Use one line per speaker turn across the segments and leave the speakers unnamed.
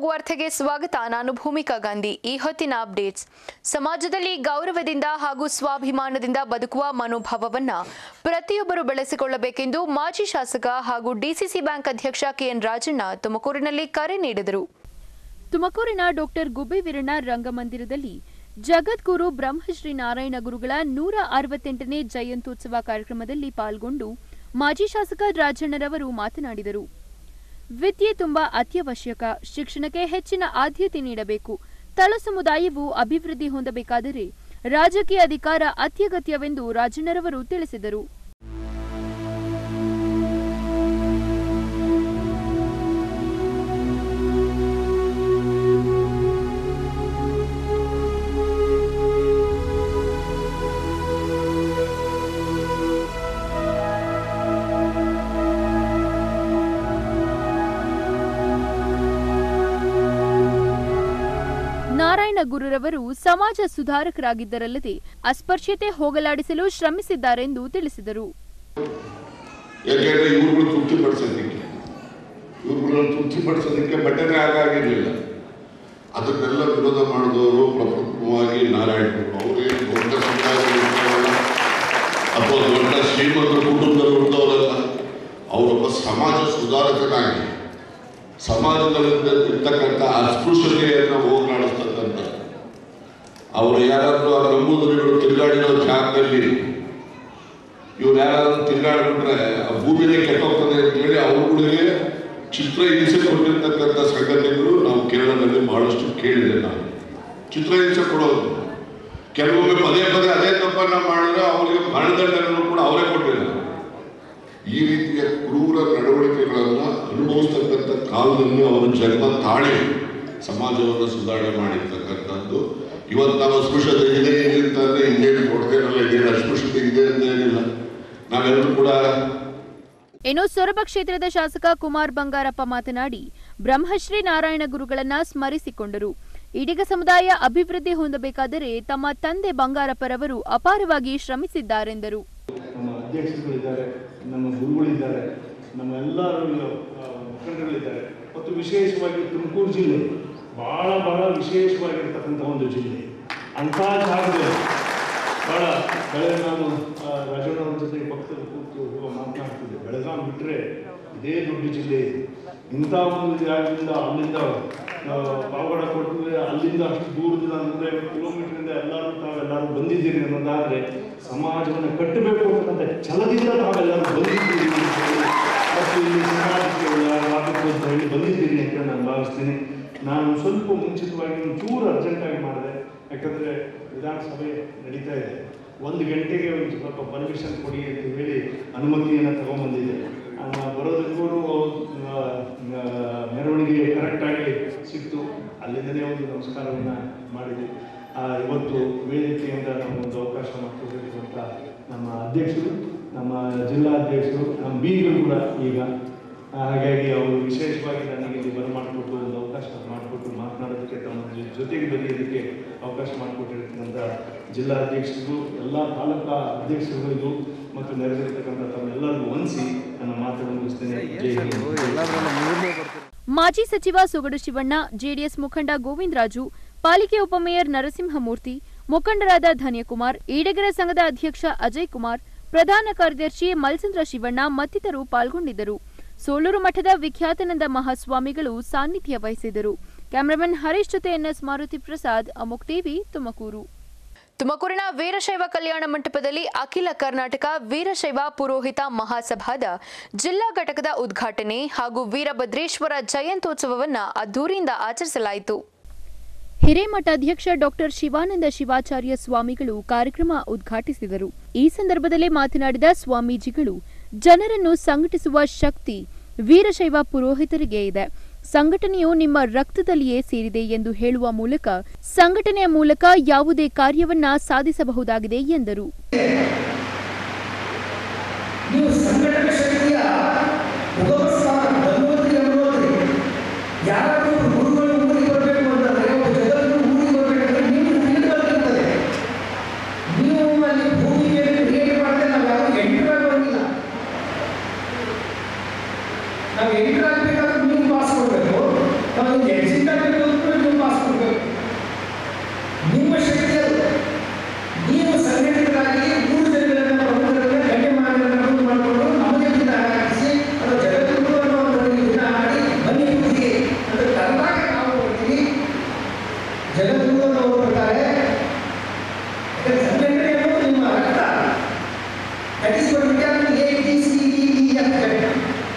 ಕೂಗು ವಾರ್ತೆಗೆ ಸ್ವಾಗತ ನಾನು ಭೂಮಿಕಾ ಗಾಂಧಿ ಈ ಹೊತ್ತಿನ ಅಪ್ಡೇಟ್ಸ್ ಸಮಾಜದಲ್ಲಿ ಗೌರವದಿಂದ ಹಾಗೂ ಸ್ವಾಭಿಮಾನದಿಂದ ಬದುಕುವ ಮನೋಭಾವವನ್ನ ಪ್ರತಿಯೊಬ್ಬರು ಬೆಳೆಸಿಕೊಳ್ಳಬೇಕೆಂದು ಮಾಜಿ ಶಾಸಕ ಹಾಗೂ ಡಿಸಿಸಿ ಬ್ಯಾಂಕ್ ಅಧ್ಯಕ್ಷ ಕೆಎನ್ ರಾಜಣ್ಣ ತುಮಕೂರಿನಲ್ಲಿ ಕರೆ ನೀಡಿದರು
ತುಮಕೂರಿನ ಡಾಕ್ಟರ್ ಗುಬ್ಬಿ ವೀರಣ್ಣ ರಂಗಮಂದಿರದಲ್ಲಿ ಜಗದ್ಗುರು ಬ್ರಹ್ಮಶ್ರೀ ನಾರಾಯಣ ಗುರುಗಳ ನೂರ ಅರವತ್ತೆಂಟನೇ ಜಯಂತ್ಯೋತ್ಸವ ಕಾರ್ಯಕ್ರಮದಲ್ಲಿ ಪಾಲ್ಗೊಂಡು ಮಾಜಿ ಶಾಸಕ ರಾಜಣ್ಣರವರು ಮಾತನಾಡಿದರು ವಿದ್ಯೆ ತುಂಬಾ ಅತ್ಯವಶ್ಯಕ ಶಿಕ್ಷಣಕ್ಕೆ ಹೆಚ್ಚಿನ ಆದ್ಯತೆ ನೀಡಬೇಕು ತಳ ಸಮುದಾಯವು ಅಭಿವೃದ್ಧಿ ಹೊಂದಬೇಕಾದರೆ ರಾಜಕೀಯ ಅಧಿಕಾರ ಅತ್ಯಗತ್ಯವೆಂದು ರಾಜಣ್ಣರವರು ತಿಳಿಸಿದರು ನಾರಾಯಣ ಗುರುರವರು ಸಮಾಜ ಸುಧಾರಕರಾಗಿದ್ದರಲ್ಲದೆ ಅಸ್ಪೃಶ್ಯತೆ ಹೋಗಲಾಡಿಸಲು ಶ್ರಮಿಸಿದ್ದಾರೆಂದು ತಿಳಿಸಿದರು
ಯಾಕೆಂದ್ರೆ ಇವ್ರುಗಳು ತೃಪ್ತಿಪಡಿಸೋದಕ್ಕೆ ಇವ್ರುಗಳನ್ನ ತೃಪ್ತಿಪಡಿಸೋದಕ್ಕೆ ಬಟ್ಟೆನೇ ಆಗಾಗಿರ್ಲಿಲ್ಲ ಅದನ್ನೆಲ್ಲ ವಿರೋಧ ಮಾಡಿದವರು ಪ್ರಪ್ರಥಮವಾಗಿ ನಾರಾಯಣರು ಅವರೇ ದೊಡ್ಡ ಸಮುದಾಯದವರಲ್ಲ ಅಥವಾ ದೊಡ್ಡ ಶ್ರೀಮಂತ ಕುಟುಂಬದಲ್ಲಿ ಹುಟ್ಟಿದವರಲ್ಲ ಅವರೊಬ್ಬ ಸಮಾಜ ಸುಧಾರಕನಾಗಿ ಸಮಾಜದಲ್ಲಿ ಇರ್ತಕ್ಕಂಥ ಅಸ್ಪೃಶ್ಯತೆಯನ್ನು ಹೋಗಲಾಡಿಸ್ತಕ್ಕಂಥ ಅವರು ಯಾರಾದ್ರೂ ಆ ನಂಬೂದರಿಗಳು ತಿರುಗಾಡಿರೋ ಜಾಗದಲ್ಲಿ ಇವ್ರು ಯಾರಾದ್ರೂ ತಿರುಗಾಡ್ಬಿಟ್ರೆ ಆ ಭೂಮಿನೇ ಕೆಟ್ಟೋಗ್ತದೆ ಅಂತ ಹೇಳಿ ಅವ್ರುಗಳಿಗೆ ಚಿತ್ರ ಹಿಂಸೆ ಕೊಟ್ಟಿರ್ತಕ್ಕಂಥ ಸಂಗತಿಗಳು ನಾವು ಕೇರಳದಲ್ಲಿ ಬಹಳಷ್ಟು ಕೇಳಿದೆ ನಾನು ಚಿತ್ರ ಹಿಂಸೆ ಕೊಡೋದು ಕೆಲವೊಮ್ಮೆ ಪದೇ ಪದೇ ಅದೇ ತಪ್ಪನ್ನ ಮಾಡಿದ್ರೆ ಅವರಿಗೆ ಮರಣದಂಡನೆಯನ್ನು ಕೂಡ ಅವರೇ ಕೊಟ್ಟಿಲ್ಲ ಈ ರೀತಿಯ ಕ್ರೂರ ನಡವಳಿಕೆಗಳನ್ನ ಅನುಭವಿಸ್ತಕ್ಕಂಥ ಕಾಲದಲ್ಲಿ ಅವರು ಜನ್ಮ ತಾಳಿ ಸಮಾಜವನ್ನು ಸುಧಾರಣೆ ಮಾಡಿರ್ತಕ್ಕಂಥದ್ದು ಇವತ್ತು ನಾವು ಅಸ್ಪೃಶ್ಯತೆ ಇದೆ ಇದೆ ಅಂತಂದ್ರೆ ಹಿಂಗೇನು ಕೊಡ್ತೇನಲ್ಲ ಇದೇನು ಅಸ್ಪೃಶ್ಯತೆ ಇದೆ ಅಂತ ಏನಿಲ್ಲ ನಾವೆಲ್ಲರೂ ಕೂಡ
ಇನ್ನು ಸೊರಬ ಕ್ಷೇತ್ರದ ಶಾಸಕ ಕುಮಾರ್ ಬಂಗಾರಪ್ಪ ಮಾತನಾಡಿ ಬ್ರಹ್ಮಶ್ರೀ ನಾರಾಯಣ ಗುರುಗಳನ್ನ ಸ್ಮರಿಸಿಕೊಂಡರು ಈಡಿಗ ಸಮುದಾಯ ಅಭಿವೃದ್ಧಿ ಹೊಂದಬೇಕಾದರೆ ತಮ್ಮ ತಂದೆ ಬಂಗಾರಪ್ಪರವರು ಅಪಾರವಾಗಿ ಶ್ರಮಿಸಿದ್ದಾರೆಂದರು
ನಮ್ಮ ಅಧ್ಯಕ್ಷರುಗಳಿದ್ದಾರೆ ನಮ್ಮ ಗುರುಗಳಿದ್ದಾರೆ ನಮ್ಮ ಎಲ್ಲರೂ ಆ, ಮುಖಂಡರುಗಳಿದ್ದಾರೆ ಮತ್ತು ವಿಶೇಷವಾಗಿ ತುಮಕೂರು ಜಿಲ್ಲೆ ಭಾಳ ಭಾಳ ವಿಶೇಷವಾಗಿರ್ತಕ್ಕಂಥ ಒಂದು ಜಿಲ್ಲೆ ಅಂಥ ಜಾಗದಲ್ಲಿ ಭಾಳ ಬೆಳೆ ನಾನು ಆ, ರಾಜಣ್ಣವ್ರ ಜೊತೆ ಪಕ್ಕದಲ್ಲಿ ಕೂತು ಮಾತನಾಡ್ತಿದ್ದೆ ಬೆಳಗಾಂ ಬಿಟ್ಟರೆ ಇದೇ ದೊಡ್ಡ ಜಿಲ್ಲೆ ಇದು ಇಂಥ ಒಂದು ಜಾಗದಿಂದ ಅಲ್ಲಿಂದ ಆ, ಪಾವಗಡ ಕೊಟ್ಟು ಅಲ್ಲಿಂದ ಅಷ್ಟು ದೂರದಿಂದ ನೂರೈವತ್ತು ಕಿಲೋಮೀಟರಿಂದ ಎಲ್ಲರೂ ತಾವೆಲ್ಲರೂ ಬಂದಿದ್ದೀರಿ ಅನ್ನೋದಾದ್ರೆ ಸಮಾಜವನ್ನು ಕಟ್ಟಬೇಕು ಅನ್ನತಕ್ಕಂಥ ಛಲದಿಂದ ತಾವೆಲ್ಲರೂ ಬಂದಿದ್ದೀರಿ ಅಂತ ಹೇಳಿ, ಮತ್ತು ಇಲ್ಲಿ ಸಮಾಜಕ್ಕೆ ಆಗಬೇಕು ಅಂತ ಹೇಳಿ ಬಂದಿದ್ದೀರಿ ಅಂತ ನಾನು ಭಾವಿಸ್ತೀನಿ ನಾನು ಸ್ವಲ್ಪ ಮುಂಚಿತವಾಗಿ ಒಂಚೂರು ಅರ್ಜೆಂಟಾಗಿ ಮಾಡಿದೆ ಯಾಕಂದರೆ ವಿಧಾನಸಭೆ ನಡೀತಾ ಇದೆ ಒಂದು ಗಂಟೆಗೆ ಒಂದು ಸ್ವಲ್ಪ ಪರ್ಮಿಷನ್ ಕೊಡಿ ಅಂತ ಹೇಳಿ ಅನುಮತಿಯನ್ನು ತಗೊಂಬಂದಿದ್ದೆ ಆ, ಬರೋದಕ್ಕೂ ಆ, ಆ, ಮೆರವಣಿಗೆ ಕರೆಕ್ಟಾಗಿ ಸಿಕ್ತು ಅಲ್ಲಿಂದನೇ ಒಂದು ನಮಸ್ಕಾರವನ್ನು ಮಾಡಿದ್ವಿ ಆ, ಇವತ್ತು ವೇದಿಕೆಯಿಂದ ನಮಗೊಂದು ಅವಕಾಶ ಮಾಡಿಕೊಟ್ಟಿರುವಂಥ ನಮ್ಮ ಅಧ್ಯಕ್ಷರು ನಮ್ಮ ಜಿಲ್ಲಾಧ್ಯಕ್ಷರು ನಮ್ಮ ಬೀಗರು ಕೂಡ ಈಗ ಆ, ಹಾಗಾಗಿ ಅವರು ವಿಶೇಷವಾಗಿ ನನಗೆ ಇಲ್ಲಿ ಬರಮಾಡಿಕೊಟ್ಟು ಒಂದು ಅವಕಾಶ ಮಾಡಿಕೊಟ್ಟು ಮಾತನಾಡೋದಕ್ಕೆ ತಮ್ಮ ಜೊ- ಜೊತೆಗೆ ಬೆರೆಯೋದಕ್ಕೆ ಅವಕಾಶ ಮಾಡಿಕೊಟ್ಟಿರ್ತಕ್ಕಂಥ ಜಿಲ್ಲಾಧ್ಯಕ್ಷರಿಗೂ ಎಲ್ಲ ತಾಲೂಕಾ ಅಧ್ಯಕ್ಷರುಗಳಿಗೂ ಮತ್ತು ನೆರೆದಿರ್ತಕ್ಕಂಥ ತಮ್ಮೆಲ್ಲರಿಗೂ ವಂದಿಸಿ ನನ್ನ ಮಾತನ್ನು ಮುಗಿಸ್ತೇನೆ ಜೈ ಹಿಂದ್
ಮಾಜಿ ಸಚಿವ ಸೊಗಡು ಶಿವಣ್ಣ ಜೆಡಿಎಸ್ ಮುಖಂಡ ಗೋವಿಂದರಾಜು ಪಾಲಿಕೆ ಉಪಮೇಯರ್ ನರಸಿಂಹಮೂರ್ತಿ ಮುಖಂಡರಾದ ಧನ್ಯಕುಮಾರ್ ಈಡಗರ ಸಂಘದ ಅಧ್ಯಕ್ಷ ಅಜಯ್ ಕುಮಾರ್ ಪ್ರಧಾನ ಕಾರ್ಯದರ್ಶಿ ಮಲ್ಸಂದ್ರ ಶಿವಣ್ಣ ಮತ್ತಿತರರು ಪಾಲ್ಗೊಂಡಿದ್ದರು ಸೋಳೂರು ಮಠದ ವಿಖ್ಯಾತಾನಂದ ಮಹಾಸ್ವಾಮಿಗಳು ಸಾನ್ನಿಧ್ಯ ವಹಿಸಿದರು ಕ್ಯಾಮರಾಮನ್ ಹರೀಶ್ ಜೊತೆ ಎನ್ಎಸ್ ಮಾರುತಿ ಪ್ರಸಾದ್ ಅಮುಕ್ ಟಿವಿ ತುಮಕೂರು
ತುಮಕೂರಿನ ವೀರಶೈವ ಕಲ್ಯಾಣ ಮಂಟಪದಲ್ಲಿ ಅಖಿಲ ಕರ್ನಾಟಕ ವೀರಶೈವ ಪುರೋಹಿತ ಮಹಾಸಭಾದ ಜಿಲ್ಲಾ ಘಟಕದ ಉದ್ಘಾಟನೆ ಹಾಗೂ ವೀರಭದ್ರೇಶ್ವರ ಜಯಂತ್ಯೋತ್ಸವವನ್ನು ಅದ್ದೂರಿಯಿಂದ ಆಚರಿಸಲಾಯಿತು
ಹಿರೇಮಠಾಧ್ಯಕ್ಷ ಡಾಕ್ಟರ್ ಶಿವಾನಂದ ಶಿವಾಚಾರ್ಯ ಸ್ವಾಮಿಗಳು ಕಾರ್ಯಕ್ರಮ ಉದ್ಘಾಟಿಸಿದರು ಈ ಸಂದರ್ಭದಲ್ಲಿ ಮಾತನಾಡಿದ ಸ್ವಾಮೀಜಿಗಳು ಜನರನ್ನು ಸಂಘಟಿಸುವ ಶಕ್ತಿ ವೀರಶೈವ ಪುರೋಹಿತರಿಗೆ ಇದೆ ಸಂಘಟನೆಯು ನಿಮ್ಮ ರಕ್ತದಲ್ಲಿಯೇ ಸೇರಿದೆ ಎಂದು ಹೇಳುವ ಮೂಲಕ ಸಂಘಟನೆಯ ಮೂಲಕ ಯಾವುದೇ ಕಾರ್ಯವನ್ನ ಸಾಧಿಸಬಹುದಾಗಿದೆ ಎಂದರು
ನೀವು ಸಂಘಟನೆ ಶಕ್ತಿಯ ಉಗಮಸ್ಥಾನ ಧನ್ವಂತರಿ ಅನ್ನೋದ್ರಿ ಯಾರಾದ್ರೂ ಗುರುಗಳು ಊರಿಗೆ ಬರಬೇಕು ಅಂತಂದ್ರೆ ಒಬ್ಬ ಜಗತ್ತು ಊರಿಗೆ ಬರಬೇಕಂದ್ರೆ ನೀವು ತಿಳಿದಿರ್ತದೆ ನೀವು ಅಲ್ಲಿ ಭೂಮಿಗೆ ಕ್ರಿಯೇಟ್ ಮಾಡಿದ್ರೆ ನಾವು ಯಾರು ಎಂಟರ್ ಆಗೋಂಗಿಲ್ಲ ನಾವು ಎಂಟರ್ ಆಗ್ಬೇಕಾದ್ರೆ ನೀವು ಪಾಸ್ ಕೊಡಬೇಕು ನಾವು ಎಕ್ಸಿಟ್ ಜಗದ್ಗುರು ಅವರು ಹೇಳ್ತಾರೆ ಯಾಕಂದ್ರೆ ಸಂಘಟನೆ ಅನ್ನೋದು ನಿಮ್ಮ ರಕ್ತ that is what vitamin A B C D E ಅಂತ ಹೇಳ್ತಾರೆ